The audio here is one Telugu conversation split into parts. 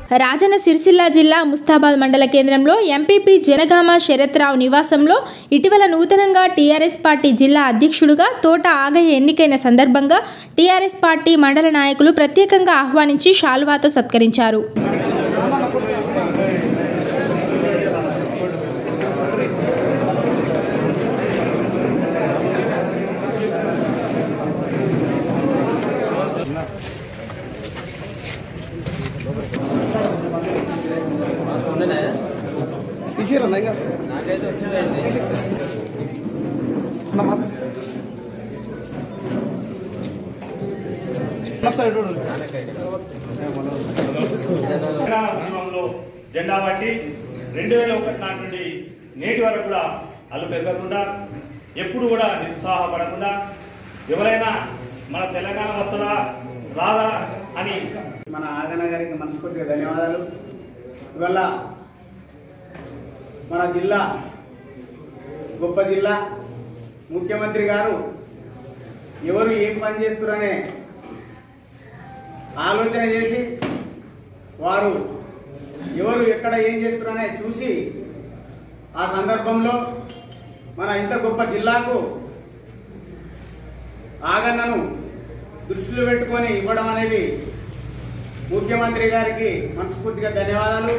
రాజన్న సిరిసిల్ల జిల్లా ముస్తాబాద్ మండల కేంద్రంలో ఎంపీపీ జనగామ శరత్రావు నివాసంలో ఇటీవల నూతనంగా టీఆర్ఎస్ పార్టీ జిల్లా అధ్యక్షుడుగా తోట ఆగయ్య ఎన్నికైన సందర్భంగా టీఆర్ఎస్ పార్టీ మండల నాయకులు ప్రత్యేకంగా ఆహ్వానించి షాల్వాతో సత్కరించారు తీసిరన్నా ఇంకా సైడ్ తెలంగాణ ఉద్యమంలో జెండా పట్టి రెండు వేల ఒకటి నాటి నుండి నేటి వరకు కూడా అల్లు పెరగకుండా ఎప్పుడు కూడా నిరుత్సాహపడకుండా ఎవరైనా మన తెలంగాణ వస్తుందా రాదా అని మన ఆగన గారికి మనస్ఫూర్తిగా ధన్యవాదాలు ఇవల్ల మన జిల్లా గొప్ప జిల్లా ముఖ్యమంత్రి గారు ఎవరు ఏం పని చేస్తున్నారనే ఆలోచన చేసి వారు ఎవరు ఎక్కడ ఏం చేస్తున్నారనే చూసి ఆ సందర్భంలో మన ఇంత గొప్ప జిల్లాకు ఆగన్నను దృష్టిలో పెట్టుకొని ఇవ్వడం అనేది ముఖ్యమంత్రి గారికి మనస్ఫూర్తిగా ధన్యవాదాలు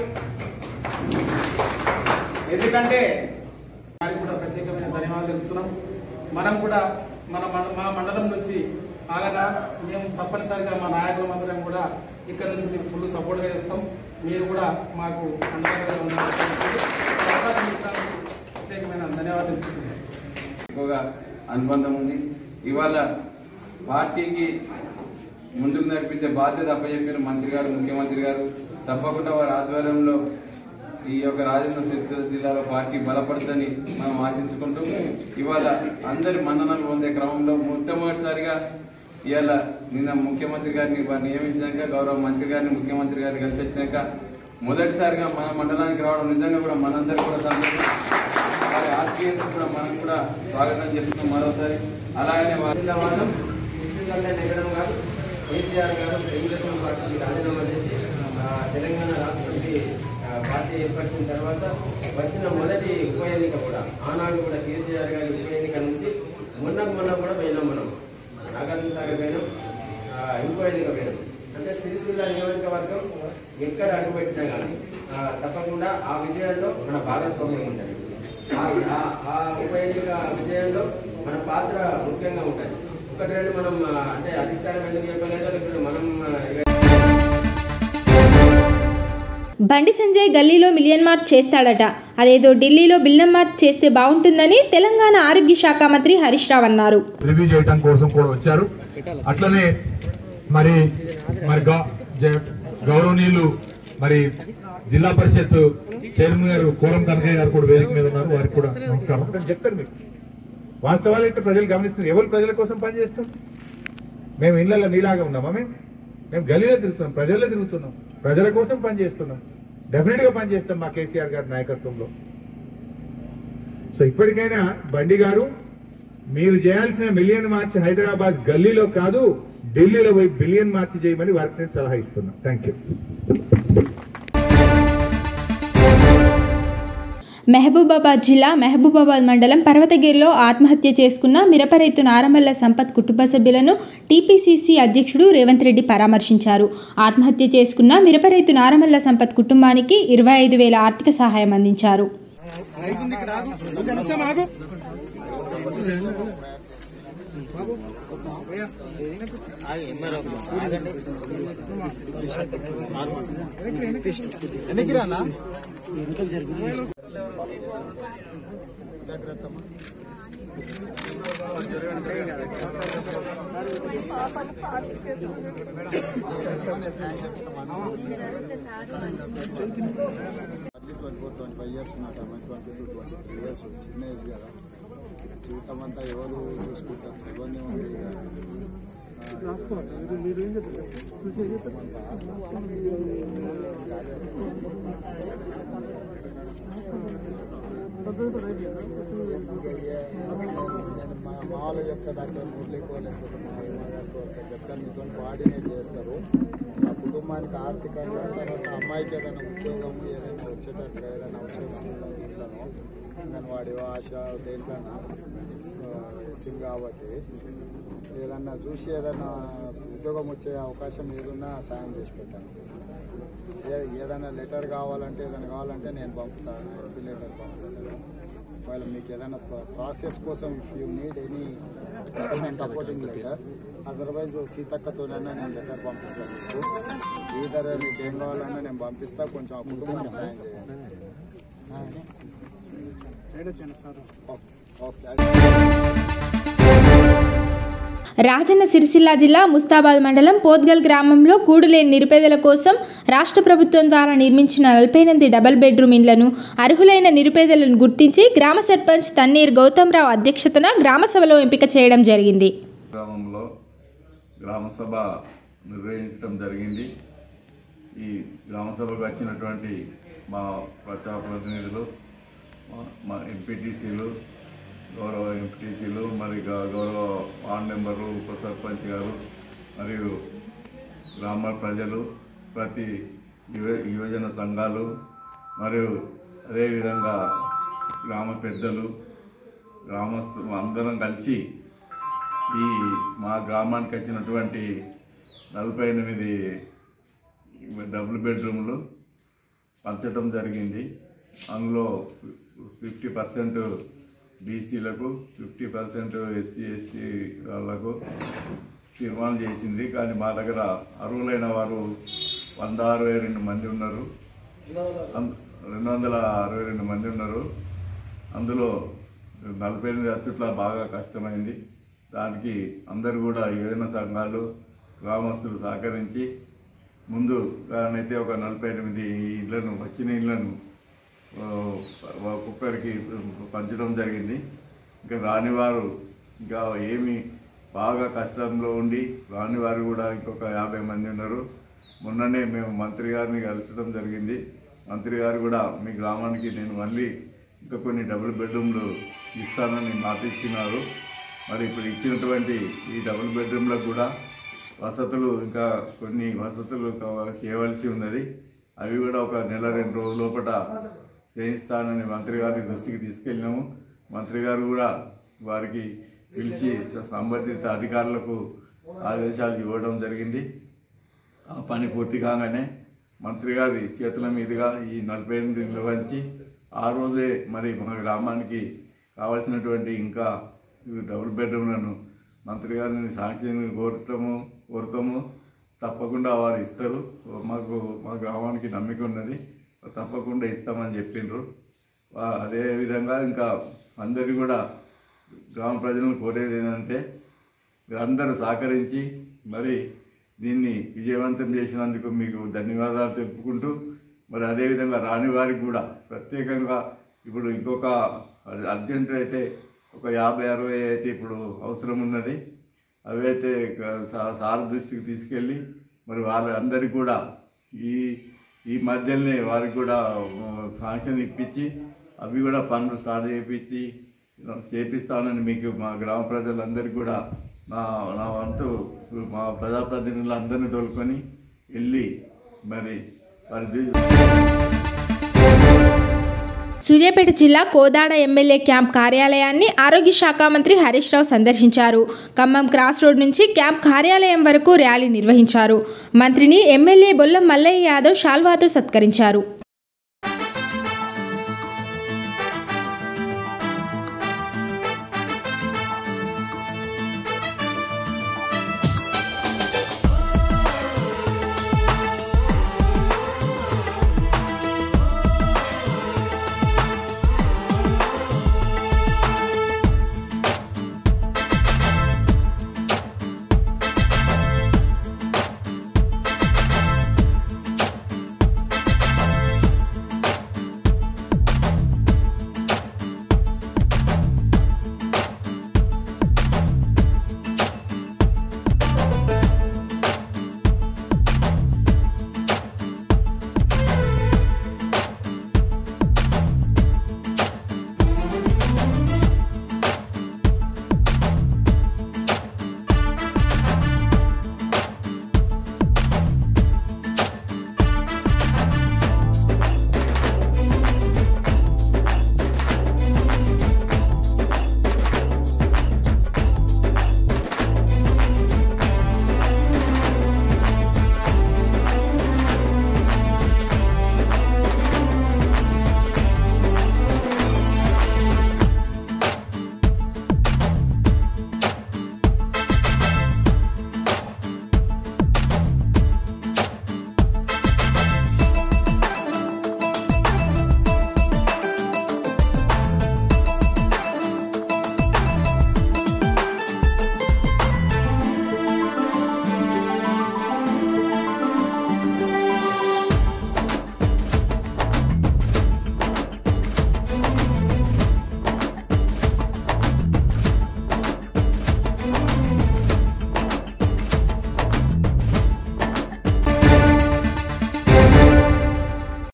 ఎందుకంటే వారికి కూడా ప్రత్యేకమైన ధన్యవాదాలు తెలుపుతున్నాం మనం కూడా మన మన- మా మండలం నుంచి ఆగగా మేము తప్పనిసరిగా మా నాయకులం అందరం కూడా ఇక్కడ నుంచి మీకు ఫుల్ సపోర్ట్గా చేస్తాం మీరు కూడా మాకు అండగా ఉండాలని ఈ అవకాశం ఇచ్చినందుకు ప్రత్యేకమైన ధన్యవాదాలు తెలుపుతున్నాం ఎక్కువగా అనుబంధం ఉంది ఇవాళ పార్టీకి ముందుకు నడిపించే బాధ్యత అప్పచెప్పిన మంత్రి గారు ముఖ్యమంత్రి గారు తప్పకుండా వారి ఆధ్వర్యంలో ఈ యొక్క రాజేంద్ర సిరిసిల్ల జిల్లాలో పార్టీ బలపడుతుందని మనం ఆశించుకుంటూ ఇవాళ అందరి మన్ననలు పొందే క్రమంలో మొట్టమొదటిసారిగా ఇవాళ నిన్న ముఖ్యమంత్రి గారిని వారు నియమించాక గౌరవ మంత్రి గారిని ముఖ్యమంత్రి గారిని కలిసి వచ్చాక మొదటిసారిగా మన మండలానికి రావడం నిజంగా కూడా మనందరూ కూడా సంతోషం వారి ఆత్మీయత కూడా మనం కూడా స్వాగతం చెప్తున్నాం మరోసారి అలాగనే వారి జిల్లావాదం సిద్ధించాలని ఎక్కడం కాదు కేసీఆర్ గారు తెలుగుదేశం పార్టీ రాజీనామా చేసి ఆ, తెలంగాణ రాష్ట్రానికి ఆ, పార్టీ ఏర్పరిచిన తర్వాత వచ్చిన మొదటి ఉప ఎన్నిక కూడా ఆనాడు కూడా కేసీఆర్ గారి ఉప ఎన్నిక నుంచి మొన్న మొన్న కూడా పోయినాం మనం నాగార్జున సాగర్ పోయినాం ఆ, ఇంకో ఎన్నిక పోయినాం అంటే సిరిసిల్ల నియోజకవర్గం ఎక్కడ అడుగుపెట్టినా కానీ ఆ, తప్పకుండా ఆ విజయాల్లో మన భాగస్వామ్యం ఉంటుంది ఆ- ఆ- ఆ ఉప ఎన్నిక విజయంలో మన పాత్ర ముఖ్యంగా ఉంటుంది ఒకటి రెండు మనం ఆ, అంటే అధిష్టానం ఎందుకు చెప్పలేదు ఇప్పుడు మనం ఆ, ఇక బండి సంజయ్ గల్లీలో మిలియన్ మార్చ్ చేస్తాడట అదేదో ఢిల్లీలో బిల్లం మార్చ్ చేస్తే బాగుంటుందని తెలంగాణ ఆరోగ్య శాఖ మంత్రి హరీష్ రావు అన్నారు రివ్యూ చేయడం కోసం కూడా వచ్చారు అట్లనే మరి మరి గౌ- జ- గౌరవనీయులు మరి జిల్లా పరిషత్ చైర్మన్ గారు కోరం కనకయ్య గారు కూడా వేదిక మీద ఉన్నారు వారికి కూడా నమస్కారం నేను చెప్తాను మీకు వాస్తవాలు అయితే ప్రజలు గమనిస్తున్నారు ఎవరు ప్రజల కోసం పనిచేస్తాం మేము ఇళ్ళల్లో మీలాగా ఉన్నామా మేము మేము గలీలో తిరుగుతున్నాం ప్రజల్లో తిరుగుతున్నాం ప్రజల కోసం పనిచేస్తున్నాం డెఫినెట్ గా పనిచేస్తాం మా కేసీఆర్ గారి నాయకత్వంలో సో ఇప్పటికైనా బండి గారు మీరు చేయాల్సిన మిలియన్ మార్చ్ హైదరాబాద్ గల్లీలో కాదు ఢిల్లీలో పోయి బిలియన్ మార్చ్ చేయమని వారికి నేను సలహా ఇస్తున్నా థ్యాంక్ యూ మహబూబాబాద్ జిల్లా మహబూబాబాద్ మండలం పర్వతగిరిలో ఆత్మహత్య చేసుకున్న మిరప రైతు నారమల్ల సంపత్ కుటుంబ సభ్యులను టీపీసీసీ అధ్యక్షుడు రేవంత్ రెడ్డి పరామర్శించారు ఆత్మహత్య చేసుకున్న మిరప రైతు నారమల్ల సంపత్ కుటుంబానికి ఇరవై ఐదు వేల ఆర్థిక సహాయం అందించారు ఫైవ్ ఇయర్స్ నాకు ట్వంటీ టు ట్వంటీ ఇయర్స్ చిన్న ఏజ్ కదా జీవితం అంతా ఎవరు చూసుకుంటారు ఇబ్బంది ఉంది ఇక. ఆ, నేను మా మామూలుగా చెప్తా డాక్టర్ మురళీకో లేకపోతే మా అమ్మ గారికో ఒకరికి చెప్తాను మీతో కోఆర్డినేట్ చేస్తారు ఆ కుటుంబానికి ఆర్థికంగా తర్వాత అమ్మాయికి ఏదైనా ఉద్యోగం ఏదైనా వచ్చేటట్టుగా ఏదైనా అవసరం ఇంట్లోనో అంగన్వాడి ఆశ దేనికైనా సిమ్ కాబట్టి ఏదన్నా చూసి ఏదైనా ఉద్యోగం వచ్చే అవకాశం ఏదున్నా సాయం చేసి పెట్టాను ఏ- ఏదైనా లెటర్ కావాలంటే ఏదైనా కావాలంటే నేను పంపుతాను ఎంపీ లెటర్ పంపిస్తాను ఒకవేళ మీకు ఏదైనా ప్రాసెస్ కోసం if you need any supporting letter otherwise సీతక్కతోనైనా నేను లెటర్ పంపిస్తాను మీకు ఈధర్ మీకు ఏం కావాలన్నా నేను పంపిస్తా కొంచెం ఆ కుటుంబానికి సాయం చేయండి ఓకే ఓకే రాజన్న సిరిసిల్ల జిల్లా ముస్తాబాద్ మండలం పోద్గల్ గ్రామంలో కూడులేని నిరుపేదల కోసం రాష్ట్ర ప్రభుత్వం ద్వారా నిర్మించిన నలభై ఎనిమిది డబల్ బెడ్రూమ్ ఇండ్లను అర్హులైన నిరుపేదలను గుర్తించి గ్రామ సర్పంచ్ తన్నీర్ గౌతమ్రావు అధ్యక్షతన గ్రామ సభలో ఎంపిక చేయడం జరిగింది గ్రామంలో గ్రామ సభ నిర్వహించడం జరిగింది ఈ గ్రామ సభకు వచ్చినటువంటి మా ప్రజాప్రతినిధులు మా- మా ఎంపీటీసీలు గౌరవ ఎంపీటీసీలు మరి గ- గౌరవ వార్డు మెంబర్లు ఉప సర్పంచ్ గారు మరియు గ్రామ ప్రజలు ప్రతి యువ యువజన సంఘాలు మరియు అదేవిధంగా గ్రామ పెద్దలు గ్రామస్తు అందరం కలిసి ఈ మా గ్రామానికి వచ్చినటువంటి నలభై ఎనిమిది డబుల్ బెడ్రూమ్లు పంచడం జరిగింది అందులో ఫిఫ్టీ పర్సెంట్ బీసీలకు ఫిఫ్టీ పర్సెంట్ ఎస్సీ ఎస్టీ వాళ్ళకు తీర్మానం చేసింది కానీ మా దగ్గర అర్హులైన వారు వంద అరవై రెండు మంది ఉన్నారు అం- రెండు వందల అరవై రెండు మంది ఉన్నారు అందులో నలభై ఎనిమిది అచ్చుట్ల బాగా కష్టమైంది దానికి అందరూ కూడా యువజన సంఘాలు గ్రామస్తులు సహకరించి ముందు అయితే ఒక నలభై ఎనిమిది ఇళ్లను వచ్చిన ఇళ్లను ఆ, ఒక్కొక్కరికి పంచడం జరిగింది ఇంకా రాని వారు ఇంకా ఏమి బాగా కష్టంలో ఉండి రాని వారు కూడా ఇంకొక యాభై మంది ఉన్నారు మొన్ననే మేము మంత్రి గారిని కలసడం జరిగింది మంత్రి గారు కూడా మీ గ్రామానికి నేను మళ్ళీ ఇంకా కొన్ని డబుల్ బెడ్రూమ్లు ఇస్తానని మాట ఇచ్చినారు మరి ఇప్పుడు ఇచ్చినటువంటి ఈ డబుల్ బెడ్రూమ్లకు కూడా వసతులు ఇంకా కొన్ని వసతులు కావ- చేయవలసి ఉన్నది అవి కూడా ఒక నెల రెండు రోజుల లోపల చేయిస్తానని మంత్రి గారి దృష్టికి తీసుకెళ్ళినాము మంత్రి గారు కూడా వారికి పిలిచి సంబంధిత అధికారులకు ఆదేశాలు ఇవ్వడం జరిగింది ఆ పని పూర్తి కాగానే మంత్రి గారి చేతుల మీదుగా ఈ నలభై ఎనిమిది నిర్వహించి ఆ రోజే మరి మన గ్రామానికి కావాల్సినటువంటి ఇంకా ఈ డబుల్ బెడ్రూమ్లను మంత్రి గారిని సాంక్షన్ కోరటము కోరుతాము తప్పకుండా వారు ఇస్తారు మాకు మా గ్రామానికి నమ్మిక ఉన్నది తప్పకుండా ఇస్తామని చెప్పిండ్రు వా- అదే విధంగా ఇంకా అందరి కూడా గ్రామ ప్రజలను కోరేది ఏంటంటే అందరూ సహకరించి మరి దీన్ని విజయవంతం చేసినందుకు మీకు ధన్యవాదాలు తెలుపుకుంటూ మరి అదేవిధంగా రాని వారికి కూడా ప్రత్యేకంగా ఇప్పుడు ఇంకొక అర్జెంట్ అయితే ఒక యాభై అరవై అయితే ఇప్పుడు అవసరం ఉన్నది అవి అయితే గ- సా- సార్ దృష్టికి తీసుకెళ్ళి మరి వాళ్ళందరికీ కూడా ఈ ఈ మధ్యలోనే వారికి కూడా ఆ, శాంక్షన్ ఇప్పించి అవి కూడా పనులు స్టార్ట్ చేయించి చేపిస్తానని మీకు మా గ్రామ ప్రజలందరికీ కూడా నా నా వంతు మా ప్రజాప్రతినిధులందరినీ తోలుకొని వెళ్ళి మరి వారి దృ- సూర్యాపేట జిల్లా కోదాడ ఎమ్మెల్యే క్యాంప్ కార్యాలయాన్ని ఆరోగ్య శాఖ మంత్రి హరీష్ రావు సందర్శించారు ఖమ్మం క్రాస్ రోడ్ నుంచి క్యాంప్ కార్యాలయం వరకు ర్యాలీ నిర్వహించారు మంత్రిని ఎమ్మెల్యే బొల్లం మల్లయ్య యాదవ్ షాల్వాతో సత్కరించారు